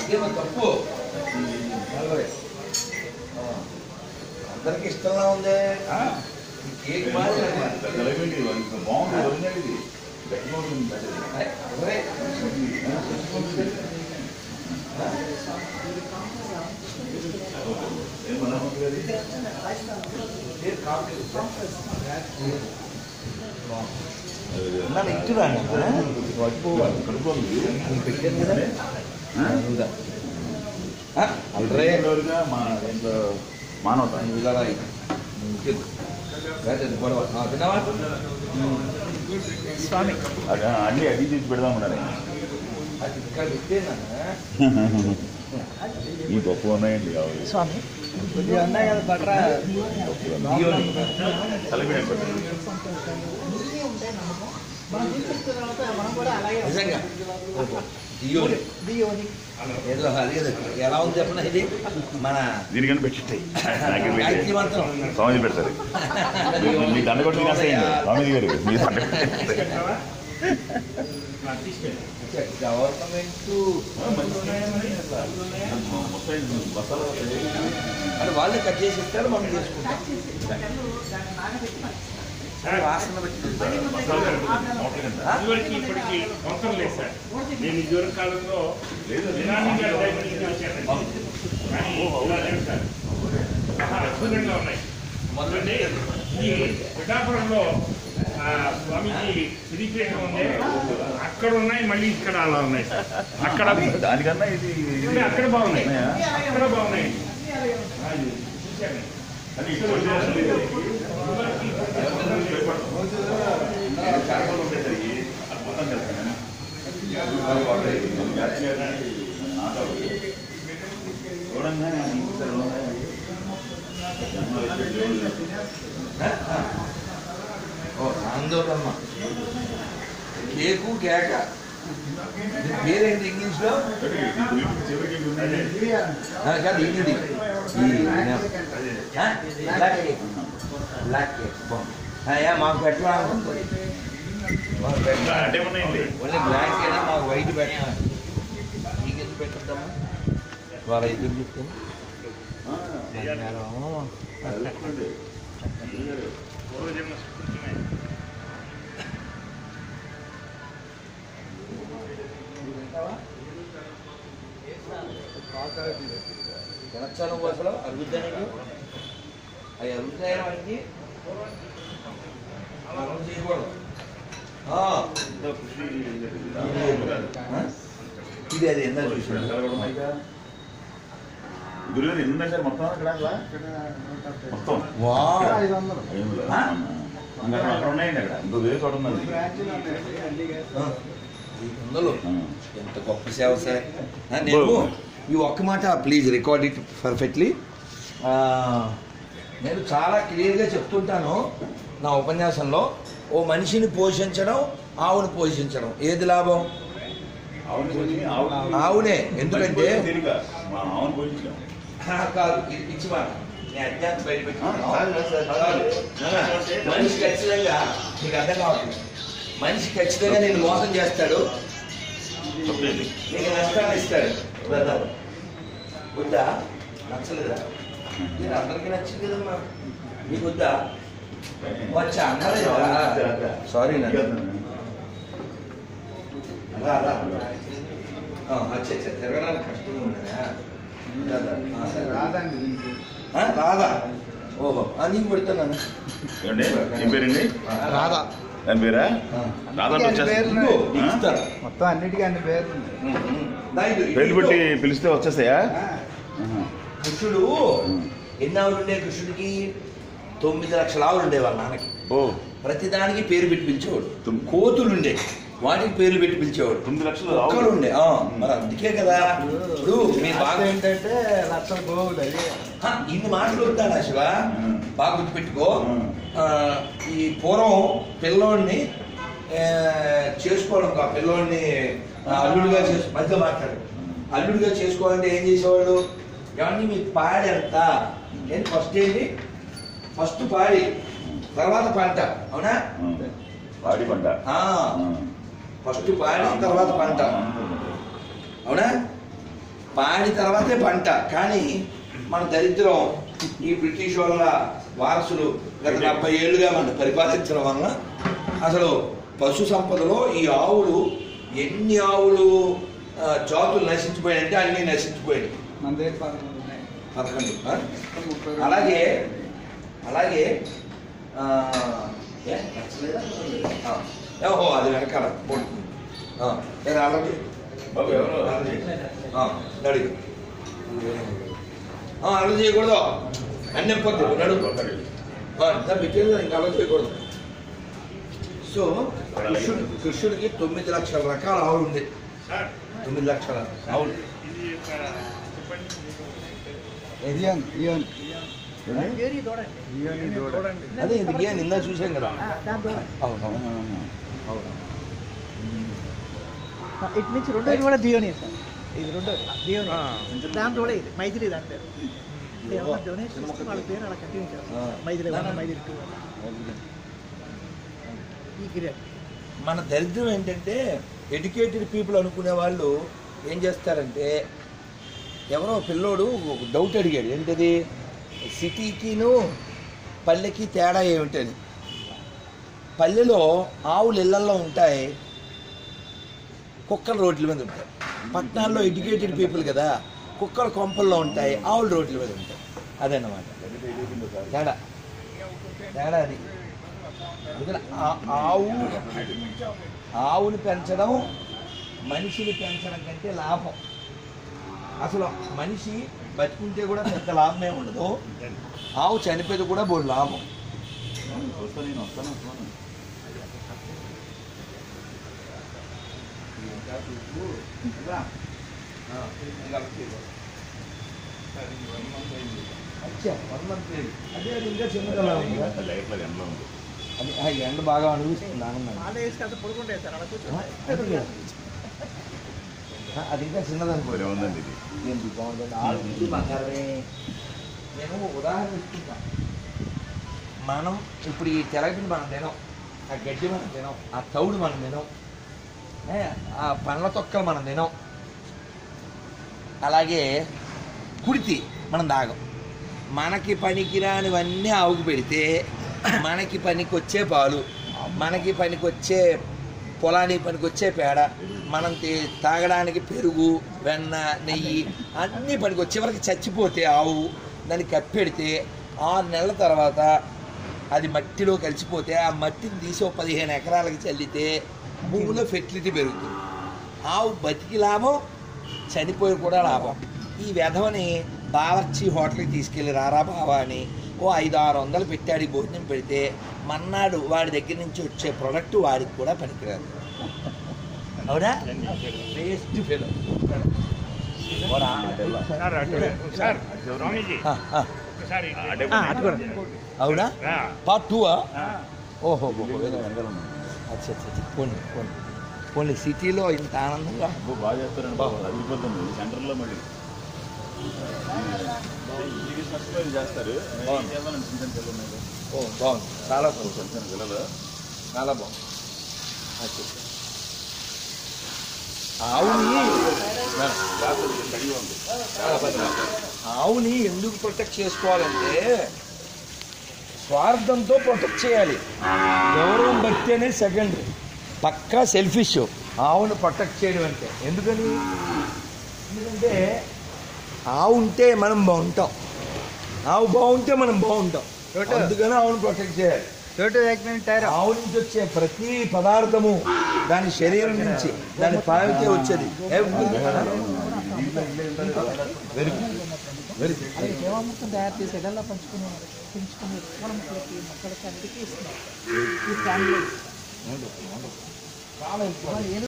ఇదేమో తప్పు నలభై ఆ. అందరికి ఇష్టంగా ఉంది ఈ కేక్ బాగా బాగుంది ఒరిజినల్ ఇది గట్టిగా ఉంటుంది అరవై ఏం మనోహర్ గారి కేక్ కాఫీ నన్ను ఇట్టురా కడుపుంది పెట్టాను కదా అరుదా అల్రే రెండోదిగా మా దీంట్లో మానవత ఇలా గొడవ తిన్నావా స్వామి అది అన్ని అడిగి తీసి పెడదాం ఉండాలి అది ఇక్కడ పెట్టేనా ఈ గొప్ప ఉన్నాయండి కావాలి స్వామి కొద్దిగా ఉన్నాయి కదా బట్రా తలపి నిజంగా దియోని ఏదో అదే ఎలా ఉంది చెప్పిన ఇది మన దీనికని పెట్టిట్టాయి గాయత్రి మంత్రం స్వామి పెడతారు మీ- మీ దండ కొట్టి కాసేయండి స్వామి గారు మీ దండ గవర్నమెంట్ బస్సాలు అంటే వాళ్ళే కట్ చేసి ఇస్తారు మనం చేసుకుంటాం వాసన పెట్టి ఇదివరకు ఇప్పటికి అవసరం లేదు సార్ నేను ఇదివరకు కాలంలో నినాని గారి దగ్గర నుంచి వచ్చాను కానీ ఇలా లేదు సార్ చాలా అద్భుతంగా ఉన్నాయి మొదలండి ఈ పిఠాపురంలో ఆ, స్వామీజీ శ్రీపీఠం ఉంది అక్కడ ఉన్నాయి మళ్ళీ ఇక్కడ అలా ఉన్నాయి సార్ అక్కడ దానికన్నా ఇది ఇది- ఉన్నాయి, అక్కడ బాగున్నాయి ఉన్నాయా? అక్కడ బాగున్నాయి ఆ, ఇది చూశాను. కానీ ఇక్కడ వచ్చేసి ఇది అద్భుతం కదా చూడంగానే ఓ ఆందోళన కేకు కేక దీని పేరేంటి ఇంగ్లీష్లో చివరికి ఆ, కాదు ఇది ఈ ఆ? బ్లాక్ కేక్ బ్లాక్ కేక్ బాగుంది ఆ, యా, మాకు పెట్టాలనుకుంటుంది మాకు పెట్టాలి అంటే ఉన్నాయండి ఓన్లీ బ్లాక్ అయినా మాకు వైట్ పెట్టాలి మీకు ఎందుకు పెట్టద్దామా వాళ్ళ ఇద్దరు చెప్తాను పూర్వజన్మ స్ఫూర్తిమే. తినచ్చాను అసలు అరుగుద్దా నీకు అవి అరుగుతాయా మనకి మనం చేయకూడదు ఆ, ఆ? ఇది అది ఎంత చూసాడు గురుగారు ఎన్ని ఉన్నాయి సార్ మొత్తం ఇక్కడ అలా? మొత్తం వావ్ ఏం లేదు. ఆ? ఇంకా అక్కడ ఉన్నాయండి అక్కడ ఇంకో వేరే చోట ఉన్నది ఆ, ఈ వందలు ఆ. ఎంత గొప్ప సేవ సార్ ఆ, నేను ఈ ఒక్క మాట ప్లీజ్ రికార్డ్ ఇట్ పర్ఫెక్ట్లీ నేను చాలా క్లియర్గా చెప్తుంటాను నా ఉపన్యాసంలో ఓ మనిషిని పోషించడం ఆవును పోషించడం ఏది లాభం ఆవుని పోయి ఆవు ఆవునే ఎందుకంటే తీరిక మా ఆవుని పోయించాం ఆ, కాదు ఇది పిచ్చి మాట నేను అజ్ఞానం బయటపెట్టుకున్నాను. ఆ, కాదు, కాదు, కాదు. కాదు. మనిషి ఖచ్చితంగా నీకు అర్థం కావట్లేదు మనిషి ఖచ్చితంగా నేను మోసం చేస్తాడు తప్పేంటి నీకు నష్టాన్ని ఇస్తాడు బ్రదర్ వద్దా నచ్చలేదా నేను అందరికీ నచ్చింది కదమ్మా నీకు వద్దా వచ్చా అన్నలేదా సారీ అలా అలా ఆ, అచ్చా అచ్చా తిరగడానికి కష్టంగా ఉన్నదా రాదా? ఆ, సరే. ఆ, రాదా ఓహో ఆ, నీకు పెడతాను ఏమండి ఏం పేరండి రాధా దాని పేరా రాదా వచ్చేస్తా ఇదిగో, నీకు ఇస్తాను మొత్తం అన్నిటికీ అన్ని పేర్లు ఉమ్, ఉమ్. దా, ఇది, ఇది పేర్లు పెట్టి ఇదిగో. పిలిస్తే వచ్చేస్తాయా ఆహా. కృష్ణుడు ఎన్ని ఆవులు ఉండే కృష్ణుడికి తొమ్మిది లక్షల ఆవులు ఉండే వాళ్ళ నాన్నకి ఓ ప్రతిదానికి పేరు పెట్టి పిలిచేవాడు తొమ్- కోతులు ఉండే వాటికి పేర్లు పెట్టి పిలిచేవాడు తొమ్మిది లక్షలు కుక్కలు ఆవులు. ఉండే ఆ, మరి అందుకే కదా ఇప్పుడు మీరు బాగా ఏంటంటే లక్షల గోవులు అది ఆ, ఇన్ని మాటలు ఉంటాడా శివ ఉమ్. బాగా గుర్తుపెట్టుకో ఉమ్. ఆ, ఈ పూర్వం పిల్లోడిని ఆ, చేసుకోవడం ఆ పిల్లోడిని ఆ, అల్లుడిగా చేసు మధ్య మాట్లాడు అల్లుడిగా చేసుకోవాలంటే ఏం చేసేవాళ్ళు ఏమన్నా మీ పాడి ఎంత ఏంటి ఫస్ట్ ఏంటి ఫస్ట్ పాడి తర్వాత పంట అవునా ఆ. పాడి పంట ఆ, ఆ. ఫస్ట్ పాడి తర్వాత పంట అవునా పాడి తర్వాతే పంట కానీ మన దరిద్రం ఈ బ్రిటిష్ వాళ్ళ వారసులు గత డెబ్బై ఏళ్ళుగా మనం పరిపాలించడం వలన అసలు పశు సంపదలో ఈ ఆవులు ఎన్ని ఆవులు ఆ, జాతులు నశించిపోయాయంటే అన్నీ నశించిపోయాయి మన దగ్గర పదకొండు ఉన్నాయి పథకండి ఆ? ముప్పై రెండు. అలాగే అలాగే ఆ, ఏ, నచ్చలేదా? ఆ, ఓహో అది వెనకాల పోతుంది. ఆ, నేను ఆల్రెడీ బాబు ఎవరు ఆ, అడిగి ఆ, అలా చేయకూడదు అన్నీ పొద్దు నడు పెట్టేది ఇంకా అలా చేయకూడదు సో కృష్ణుడు కృష్ణుడికి తొమ్మిది లక్షల రకాల ఆవులు ఉంది సార్ తొమ్మిది లక్షల ఆవులు ఇది ఒక చెప్పండి ఇయ్యాన్, ఇయ్యాన్. ఏరి దూడండి ఇయ్యాన్ ఈ దూడ. అదే ఇది ఏ నిన్న చూసాం కదా ఆ, దాని దూడ అవును అవును అవును ఇటు నుంచి రెండోది కూడా దియోని సార్ ఇది రెండోది దియోని దాని దూడ ఇది మైథిలి దాని పేరు అంటే ఎవరైనా డొనేషన్ ఇస్తే వాళ్ళ పేరు అలా కంటిన్యూ ఆ. చేస్తారు మైథిలి వన్ మైథిలి టూ ఈ గిరియట్ మన దరిద్రం ఏంటంటే ఎడ్యుకేటెడ్ పీపుల్ అనుకునే వాళ్ళు ఏం చేస్తారంటే ఎవరో పిల్లోడు ఒక డౌట్ అడిగాడు ఏంటది సిటీకిను పల్లెకి తేడా ఏమిటని పల్లెలో ఆవులు ఇళ్లల్లో ఉంటాయి కుక్కలు రోడ్ల మీద ఉంటాయి పట్టణాల్లో ఎడ్యుకేటెడ్ పీపుల్ కదా కుక్కలు కొంపల్లో ఉంటాయి ఆవులు రోడ్ల మీద ఉంటాయి అదన్నమాట తేడా తేడా అది అందుకని ఆ- ఆవు ఆవుని పెంచడం మనిషిని పెంచడం కంటే లాభం అసలు మనిషి బతుకుంటే కూడా పెద్ద లాభమే ఉండదు ఆవు చనిపోయేది కూడా బోడు లాభం వస్తా నేను వస్తాను వస్తాను అచ్చా వన్ మంత్ లేదు. అదే అది ఇంకా చిన్నదలా ఉంది లైట్ల ఎండలో ఉంది అది ఆ ఎండ బాగా అనిపిస్తుంది ఆనందంగా వాళ్ళే వేసుకెళ్తే పడుకుంటాయి సార్ అలా ఆ, కూర్చోండి అది కాదు. ఆ, అది ఇంకా చిన్నదనుకో భలే ఉందండి ఇది ఏంటి బాగుందండి ఆడు ఇది బంగారమే నేను ఉదాహరణ ఇస్తున్నా మనం ఇప్పుడు ఈ తెలగటిని మనం తినం ఆ గడ్డి మనం తినం ఆ తౌడు మనం తినం ఏ, ఆ పండ్ల తొక్కలు మనం తినం అలాగే కుడితి మనం తాగం మనకి పనికిరానివన్నీ ఆవుకు పెడితే మనకి పనికి వచ్చే పాలు మనకి పనికి వచ్చే పొలానికి పనికి వచ్చే పేడ మనం తే- తాగడానికి పెరుగు వెన్న నెయ్యి అన్నీ పనికి వచ్చే వరకు చచ్చిపోతే ఆవు దాన్ని కప్పెడితే ఆరు నెలల తర్వాత అది మట్టిలో కలిసిపోతే ఆ మట్టిని తీసి ఒక పదిహేను ఎకరాలకు చల్లితే భూమిలో ఫెర్టిలిటీ పెరుగుతుంది ఆవు బతికి లాభం చనిపోయి కూడా లాభం ఈ వెధవని బావర్చి హోటల్కి తీసుకెళ్ళి రారా బావా అని ఓ ఐదు ఆరు వందలు పెట్టాడు ఈ భోజనం పెడితే మన్నాడు వాడి దగ్గర నుంచి వచ్చే ప్రోడక్ట్ వాడికి కూడా పనికిరాదు అవునా వేస్ట్ ఫెలో సార్ అటు సార్ స్వామీజీ ఒకసారి అటే ఆ, అటు కూడా. అవునా ఆ. పార్ట్ టూ ఆ. ఓహో వెనకాల ఉంది. అచ్చా అచ్చా పోనీ పోనీ పోనీ సిటీలో ఇంత ఆనందంగా అబ్బో, బాగా చేస్తారండి బాబు అదిరిపోతుంది సెంటర్లో మళ్ళీ ఇది సబ్స్క్రైబ్ చేస్తారు నేను ఏం చేద్దామని చిన్న చిన్న పిల్లలు ఉన్నాయి కదా. ఓ బాగుంది చాలా చిన్న బాగుంది చిన్న పిల్లలు చాలా బాగుంది అచ్చా అచ్చా. ఆవుని రాత్రి కడిగి ఉంది ఆవుని ఎందుకు ప్రొటెక్ట్ చేసుకోవాలంటే స్వార్థంతో ప్రొటెక్ట్ చేయాలి గౌరవం భక్తి అనేది సెకండ్ పక్కా సెల్ఫిష్ ఆవును ప్రొటెక్ట్ చేయడం అంటే ఎందుకని ఎందుకంటే ఆవు ఉంటే మనం బాగుంటాం ఆవు బాగుంటే మనం బాగుంటాం అందుకని ఆవును ప్రొటెక్ట్ చేయాలి చోటు एक मिनट ठहरो ఆవు నుంచి వచ్చే ప్రతి పదార్థము దాని శరీరం నుంచి దాని పావితే వచ్చేది వెరీ వెరీ అలాగే జీవామృతం తయారు చేసి ఎడల్లో పంచుకుని పెంచుకుని మొక్కలకి మొక్కలకి అన్నిటికీ ఇస్తున్నారు ఈ ఫ్యామిలీ చాలా important.